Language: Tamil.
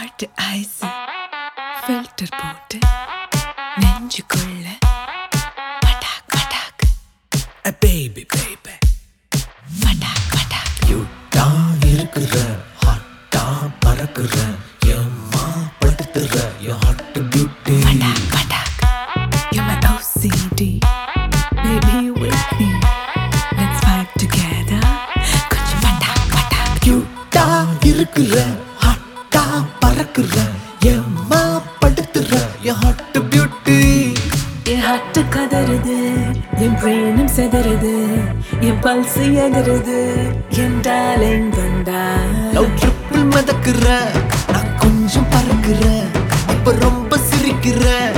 ஹார்ட் ஐஸ் ஃபில்டர் போட்டு நெஞ்சுக்குள்ள பட்டாக் பட்டாக் A baby baby பட்டாக் பட்டாக் யூட்டா இருக்கிற ஹாட்டா பறக்குற எம்மா படுத்துற என் ஹாட் பியூட்டி பட்டாக் பட்டாக் You're my OCD Baby with me Let's vibe together கொஞ்சம் பட்டாக் பட்டாக் யூட்டா இருக்கிற ஹாட்டா பறக்குற எம்மா படுத்துற என் ஹாட் பியூட்டி என் ஹார்ட் கதறுது என் பிரெயினும் செதறுது என் பல்ஸ் எதறுது என் டாலிங் வந்தா லவ் ட்ரிப்பிள் மிதக்குற நான் கொஞ்சம் பறக்குற இப்ப ரொம்ப சிரிக்கிற